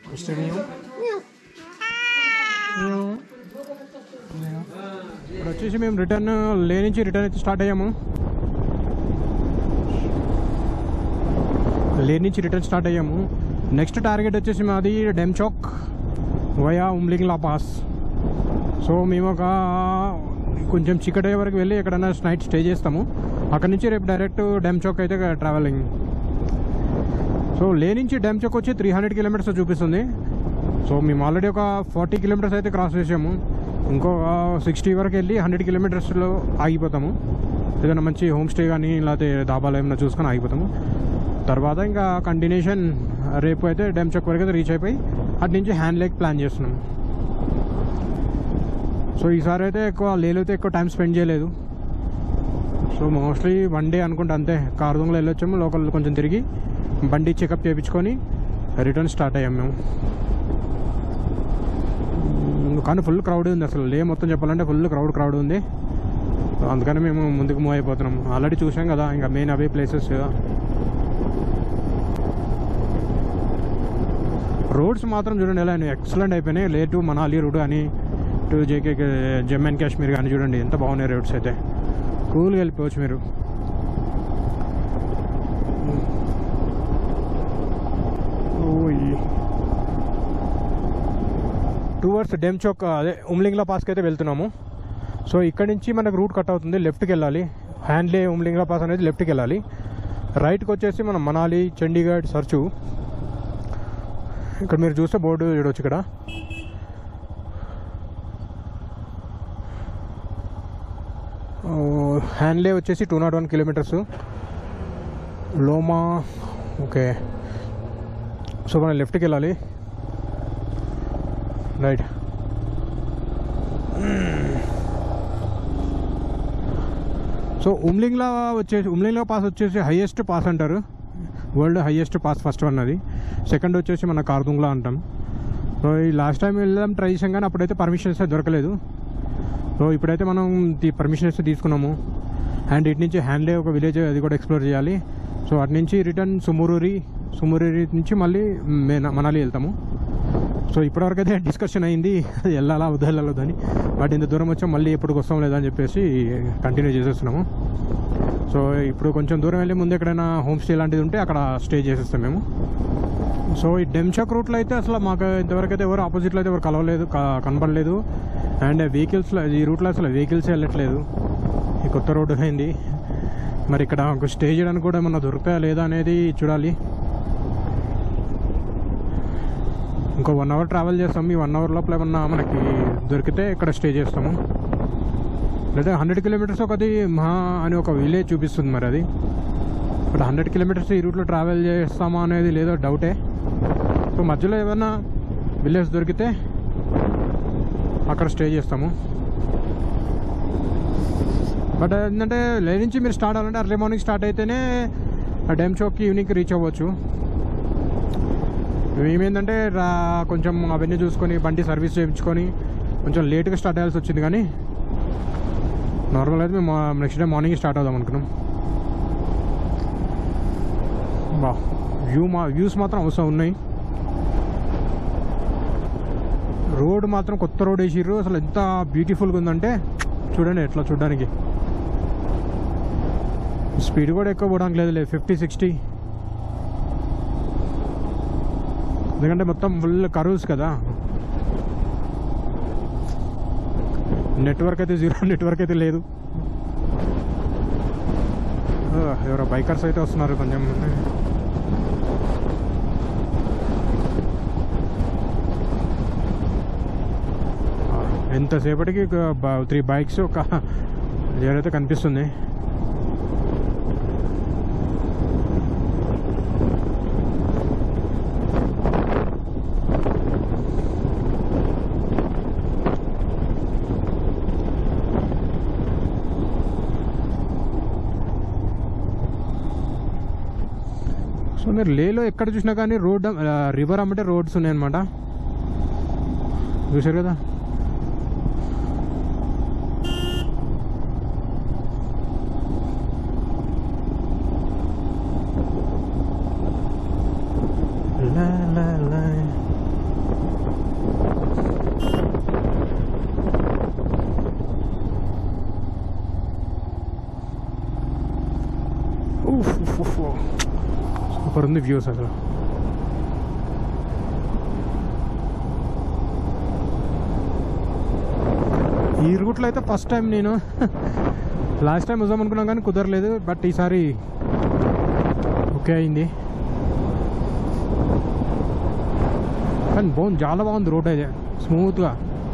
Mister మియూ ఇప్పుడు వచ్చేసి మేము రిటర్న్ లే నుంచి రిటర్న్ అయితే స్టార్ట్ అయ్యాము లే నుంచి రిటర్న్ స్టార్ట్ అయ్యాము నెక్స్ట్ టార్గెట్ వచ్చేసి మాది Demchok via Umlingla pass so మేము ఒక కొంచెం చీకటి వరకు వెళ్ళి ఎక్కడైనా నైట్ స్టే చేస్తాము అక్కడ నుంచి రేపు డైరెక్ట్ డెమ్చాక్ అయితే ట్రావెలింగ్ సో లే నుంచి డెమ్చాక్ వచ్చి త్రీ హండ్రెడ్ కిలోమీటర్స్ చూపిస్తుంది సో మేము ఆల్రెడీ ఒక ఫార్టీ కిలోమీటర్స్ అయితే క్రాస్ చేసాము ఇంకో సిక్స్టీ వరకు వెళ్ళి హండ్రెడ్ కిలోమీటర్స్లో ఆగిపోతాము ఏదైనా మంచి హోమ్ స్టే కానీ లేకపోతే దాబాలు ఏమైనా చూసుకొని ఆగిపోతాము తర్వాత ఇంకా కంటిన్యూషన్ రేపు అయితే డెమ్చక్ వరకు అయితే రీచ్ అయిపోయి అటు నుంచి హ్యాండ్ లేక్ ప్లాన్ చేస్తున్నాం సో ఈసారి అయితే ఎక్కువ లేలో అయితే ఎక్కువ టైం స్పెండ్ చేయలేదు సో మోస్ట్లీ వన్ డే అనుకుంటా అంతే కార్దొంగలో వెళ్ళొచ్చాము లోకల్ కొంచెం తిరిగి బండి చెకప్ చేయించుకొని రిటర్న్ స్టార్ట్ అయ్యాం మేము మ్మ్, కానీ ఫుల్ క్రౌడ్ ఉంది అసలు లే మొత్తం చెప్పాలంటే ఫుల్ క్రౌడ్ క్రౌడ్ ఉంది సో అందుకని మేము ముందుకు మూవ్ అయిపోతున్నాం ఆల్రెడీ చూసాం కదా ఇంకా మెయిన్ అవే ప్లేసెస్ కదా రోడ్స్ మాత్రం చూడండి ఎలా ఎక్సలెంట్ అయిపోయినాయి లే టు మనాలి రూట్ కానీ to JK Jammu and Kashmir కానీ చూడండి ఎంత బాగున్నాయి రోడ్స్ అయితే కూల్గా వెళ్ళిపోవచ్చు మీరు ఓయ్ టువర్డ్స్ డెమ్చోక్ అదే ఉమ్లింగ్లా పాస్కి అయితే వెళ్తున్నాము సో ఇక్కడ నుంచి మనకు రూట్ కట్ అవుతుంది లెఫ్ట్కి వెళ్ళాలి హ్యాండ్లే ఉమ్లింగ్లా పాస్ అనేది లెఫ్ట్కి వెళ్ళాలి రైట్కి వచ్చేసి మనం మనాలి చండీగఢ్ సర్చు ఇక్కడ మీరు చూస్తే బోర్డు చూడవచ్చు ఇక్కడ హ్యాండ్లే వచ్చేసి టూ నాట్ వన్ కిలోమీటర్స్ లోమా ఓకే సో మనం లెఫ్ట్కి వెళ్ళాలి రైట్ సో ఉమ్లింగ్లా వచ్చేసి ఉమ్లింగ్లా పాస్ వచ్చేసి హైయెస్ట్ పాస్ అంటారు world highest pass first one అది సెకండ్ వచ్చేసి మన కార్దుంగ్లా అంటాం సో ఈ లాస్ట్ టైం వెళ్ళడం ట్రై చేసాం కానీ అప్పుడైతే పర్మిషన్స్ దొరకలేదు సో ఇప్పుడైతే మనం పర్మిషన్స్ తీసుకున్నాము అండ్ ఇటు నుంచి హ్యాండ్లే ఒక విలేజ్ అది కూడా ఎక్స్ప్లోర్ చేయాలి సో అటు నుంచి రిటర్న్ సుమురూరి సుమురూరి నుంచి మళ్ళీ మే- మనాలి వెళ్తాము సో ఇప్పటివరకు అయితే డిస్కషన్ అయింది అది వెళ్ళాలా వద్దా వెళ్ళాలా వద్దా అని బట్ ఇంత దూరం వచ్చాం మళ్ళీ ఎప్పుడు వస్తాం లేదా అని చెప్పేసి కంటిన్యూ చేసేస్తున్నాము సో ఇప్పుడు కొంచెం దూరం వెళ్ళి ముందు ఎక్కడైనా హోమ్ స్టే లాంటిది ఉంటే అక్కడ స్టే చేసేస్తాం మేము సో ఈ డెమ్చక్ రూట్లో అయితే అసలు మాకు ఇంతవరకు అయితే ఎవరు ఆపోజిట్లో అయితే ఎవరు కలవలేదు క- కనబడలేదు అండ్ వెహికల్స్లో ఈ రూట్లో అసలు వెహికల్స్ వెళ్ళట్లేదు ఈ కొత్త రోడ్డు అయింది మరి ఇక్కడ ఒక స్టే చేయడానికి కూడా ఏమన్నా దొరుకుతాయా లేదా అనేది చూడాలి ఇంకో వన్ అవర్ ట్రావెల్ చేస్తాం ఈ వన్ అవర్ లోపల ఏమన్నా మనకి దొరికితే ఇక్కడ స్టే చేస్తాము లేదా హండ్రెడ్ కిలోమీటర్స్ ఒకటి మహా అని ఒక విలేజ్ చూపిస్తుంది మరి అది బట్ హండ్రెడ్ కిలోమీటర్స్ ఈ రూట్లో ట్రావెల్ చేస్తామా అనేది లేదో డౌటే సో మధ్యలో ఏమైనా విలేజ్ దొరికితే అక్కడ స్టే చేస్తాము బట్ ఏంటంటే లే నుంచి మీరు స్టార్ట్ అవ్వాలంటే అర్లీ మార్నింగ్ స్టార్ట్ అయితేనే డెమ్ చౌక్కి ఈవినింగ్కి రీచ్ అవ్వచ్చు మేమేంటంటే రా కొంచెం అవన్నీ చూసుకొని బండి సర్వీస్ చేయించుకొని కొంచెం లేట్గా స్టార్ట్ అయ్యాల్సి వచ్చింది కానీ నార్మల్ అయితే మేము నెక్స్ట్ డే మార్నింగ్ స్టార్ట్ అవుదాం అనుకున్నాం బా వ్యూ మా వ్యూస్ మాత్రం అవసరం ఉన్నాయి రోడ్ మాత్రం కొత్త రోడ్ వేసిర్రు అసలు ఎంత బ్యూటిఫుల్గా ఉందంటే చూడండి ఎట్లా చూడడానికి స్పీడ్ కూడా ఎక్కువ పోవడానికి లేదు లేదు ఫిఫ్టీ సిక్స్టీ ఎందుకంటే మొత్తం ఫుల్ కరూస్ కదా నెట్వర్క్ అయితే జీరో నెట్వర్క్ అయితే లేదు ఓ, ఎవరో బైకర్స్ అయితే వస్తున్నారు కొంచెం ఆ, ఎంతసేపటికి త్రీ బైక్స్ ఒక అయితే కనిపిస్తుంది సో మీరు లేలో ఎక్కడ చూసినా కానీ రోడ్ రివర్ అమ్మటే రోడ్స్ ఉన్నాయన్నమాట చూశారు కదా లా, లా, లా. సూపర్ ఉంది వ్యూస్ అసలు ఈ రూట్లో అయితే ఫస్ట్ టైం నేను లాస్ట్ టైం వద్దాం అనుకున్నాం కానీ కుదరలేదు బట్ ఈసారి ఓకే అయింది కానీ బాగుంది చాలా బాగుంది రోడ్ అయితే స్మూత్గా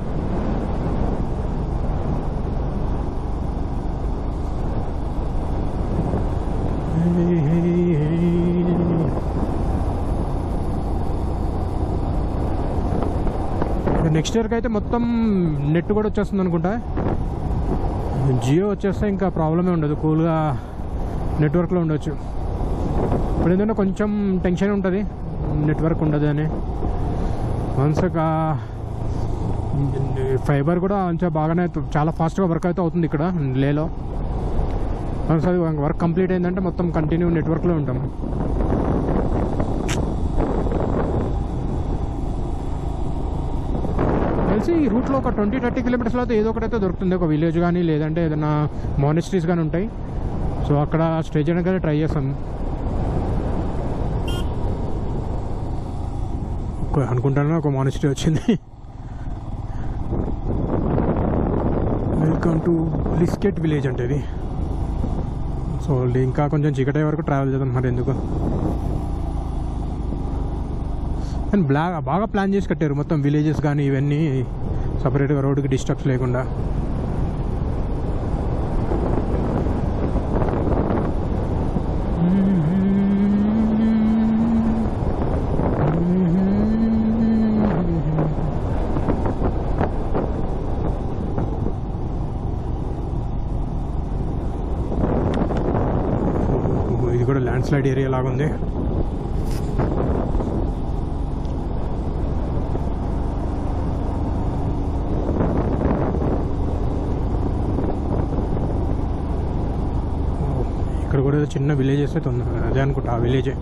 నెక్స్ట్ ఇయర్కి అయితే మొత్తం నెట్ కూడా వచ్చేస్తుంది అనుకుంటా జియో వచ్చేస్తే ఇంకా ప్రాబ్లమే ఉండదు కూల్గా నెట్వర్క్లో ఉండొచ్చు ఇప్పుడు ఏంటంటే కొంచెం టెన్షన్ ఉంటుంది నెట్వర్క్ ఉండదు అని వన్స్ ఫైబర్ కూడా కొంచెం బాగానే చాలా ఫాస్ట్గా వర్క్ అయితే అవుతుంది ఇక్కడ లేలో వన్స్ అది వర్క్ కంప్లీట్ అయిందంటే మొత్తం కంటిన్యూ నెట్వర్క్లో ఉంటాం తెలిసి ఈ రూట్లో ఒక ట్వంటీ థర్టీ కిలోమీటర్స్లో అయితే ఏదో ఒకటైతే దొరుకుతుంది ఒక విలేజ్ కానీ లేదంటే ఏదైనా మానిస్ట్రీస్ కానీ ఉంటాయి సో అక్కడ స్టే చేయడానికి ట్రై చేస్తాం ఒక- అనుకుంటాను ఒక మానిస్ట్రీ వచ్చింది వెల్కమ్ టు లిస్కెట్ విలేజ్ అంటే ఇది సో ఇంకా కొంచెం చీకటి అయ్యే వరకు ట్రావెల్ చేద్దాం మరి ఎందుకు అండ్ బ్లా బాగా ప్లాన్ చేసి కట్టారు మొత్తం విలేజెస్ కానీ ఇవన్నీ సపరేట్గా రోడ్డుకి డిస్టర్బ్స్ లేకుండా ఇది కూడా ల్యాండ్ స్లైడ్ ఏరియా లాగా ఉంది ఓ, ఇక్కడ కూడా ఏదో చిన్న విలేజెస్ అయితే ఉంది అదే అనుకుంటా ఆ విలేజే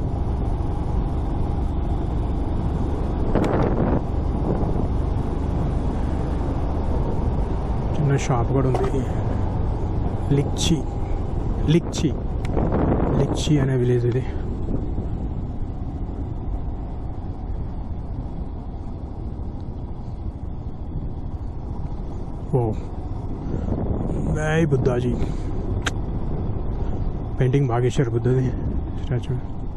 చిన్న షాప్ కూడా ఉంది లిక్చి లిక్చి లిక్చి అనే విలేజ్ ఇది ఓ జై బుద్ధాజీ పెయింటింగ్ బాగా వేశారు బుద్ధది స్టాచ్యూ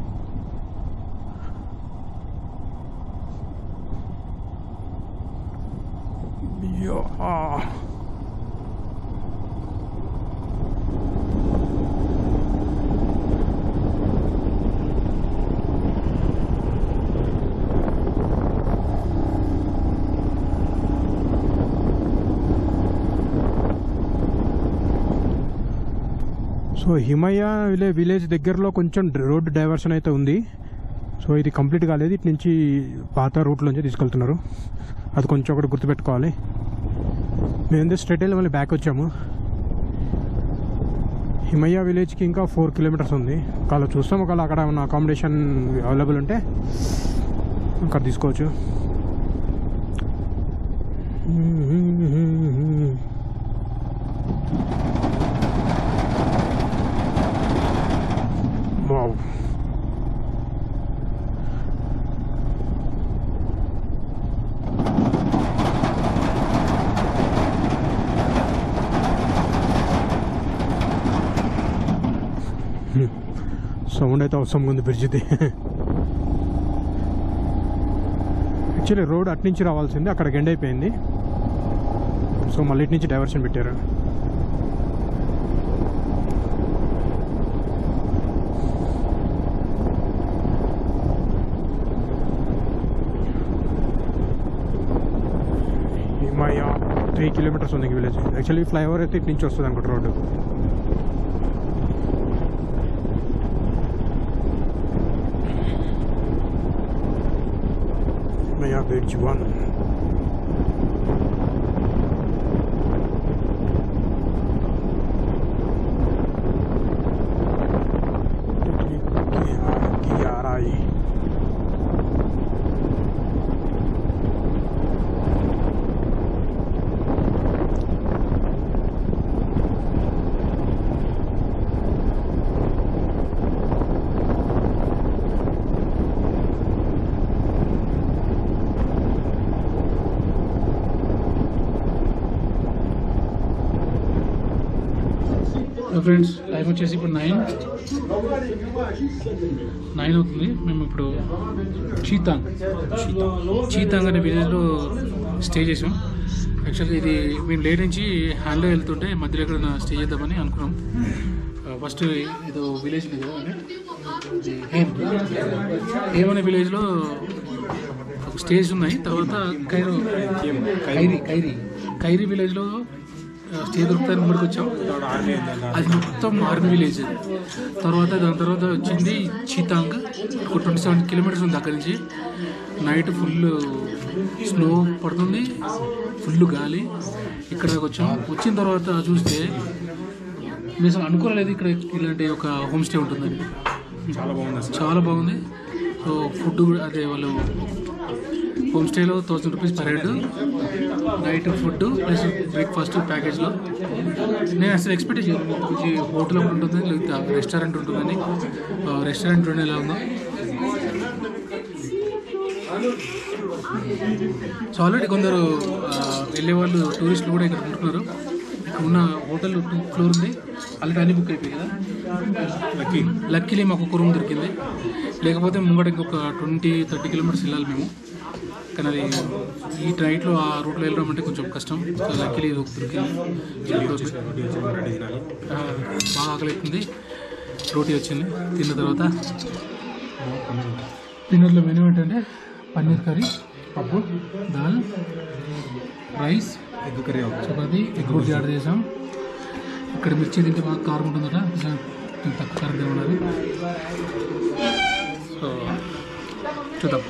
సో హిమయ విలే విలేజ్ దగ్గరలో కొంచెం రోడ్ డైవర్షన్ అయితే ఉంది సో ఇది కంప్లీట్ కాలేదు ఇటు నుంచి పాత రూట్లోంచి తీసుకెళ్తున్నారు అది కొంచెం ఒకటి గుర్తుపెట్టుకోవాలి మేము స్ట్రైట్ వెళ్ళి మళ్ళీ బ్యాక్ వచ్చాము హిమయ్య విలేజ్కి ఇంకా ఫోర్ కిలోమీటర్స్ ఉంది ఒకవేళ చూస్తాం ఒకవేళ అక్కడ ఉన్న అకామిడేషన్ అవైలబుల్ ఉంటే అక్కడ తీసుకోవచ్చు వావ్ సౌండ్ అయితే అవసరం ఉంది బ్రిడ్జ్ది యాక్చువల్లీ రోడ్ అటు నుంచి రావాల్సింది అక్కడ ఎండ్ అయిపోయింది సో మళ్ళీ ఇటు నుంచి డైవర్షన్ పెట్టారు హిమాయ త్రీ కిలోమీటర్స్ ఉంది విలేజ్ యాక్చువల్లీ ఫ్లైఓవర్ అయితే ఇటు నుంచి వస్తుంది అనుకుంటా road Himya bridge one Kiarai. Friends time వచ్చేసి ఇప్పుడు నైన్ నైన్ అవుతుంది మేము ఇప్పుడు చీతాంగ్ చీతాంగ్ అనే విలేజ్లో స్టే చేసాం యాక్చువల్గా ఇది మేము లేట్ నుంచి హ్యాండ్లో వెళ్తుంటే మధ్యలో ఎక్కడ స్టే చేద్దామని అనుకున్నాం ఫస్ట్ ఏదో విలేజ్ ఉంది కదా ఇది హేమ్ హేమ్ అనే విలేజ్లో స్టేజ్ ఉన్నాయి తర్వాత కైరో కైరీ కైరీ కైరీ విలేజ్లో స్టే దొరుకుతాయని ముందుకు వచ్చాం అది మొత్తం ఆర్మీ విలేజ్ తర్వాత దాని తర్వాత వచ్చింది చీతాంగ్ ఒక ట్వంటీ సెవెన్ కిలోమీటర్స్ ఉంది అక్కడి నుంచి నైట్ ఫుల్ స్నో పడుతుంది ఫుల్ గాలి ఇక్కడ దాకా వచ్చాం వచ్చిన తర్వాత చూస్తే మేము అసలు అనుకోలేదు ఇక్కడ ఇలాంటి ఒక హోమ్ స్టే ఉంటుందని చాలా బాగుంది అసలు చాలా బాగుంది సో ఫుడ్ కూడా అదే వాళ్ళు హోమ్ స్టేలో thousand rupees per head night food plus breakfast ప్యాకేజ్లో నేను అసలు ఎక్స్పెక్ట్ చేయను ఇంత మంచి హోటల్ ఒకటి ఉంటుంది లేదా రెస్టారెంట్ ఉంటుందని రెస్టారెంట్ చూడండి ఎలా ఉందో సో ఆల్రెడీ కొందరు ఆ, వెళ్ళే వాళ్ళు టూరిస్టులు కూడా ఇక్కడ ఉంటున్నారు ఇక్కడ ఉన్న హోటల్ టూ ఫ్లోర్ ఉంది ఆల్రెడీ అన్ని బుక్ అయిపోయి కదా లక్కీ లక్కీలీ మాకు ఒక రూమ్ దొరికింది లేకపోతే ముంగట ఇంకొక ట్వంటీ థర్టీ కిలోమీటర్స్ వెళ్ళాలి మేము కానీ అది ఈ నైట్లో ఆ రూట్లో వెళ్ళడం అంటే కొంచెం కష్టం లక్కీలీ ఇది ఒకటి దొరికింది ఆ, బాగా ఆకలి అవుతుంది రోటీ వచ్చింది తిన్న తర్వాత డిన్నర్లో మెనూ ఏంటంటే పన్నీర్ కర్రీ పప్పు దాల్ రైస్ ఎగ్ కర్రీ చపాతి ఎగ్ బుర్జీ ఆర్డర్ చేసాం ఇక్కడ మిర్చి తింటే బాగా కారం ఉంటుందట కొంచెం కొంచెం తక్కువ కారం తినాలి సో చూద్దాం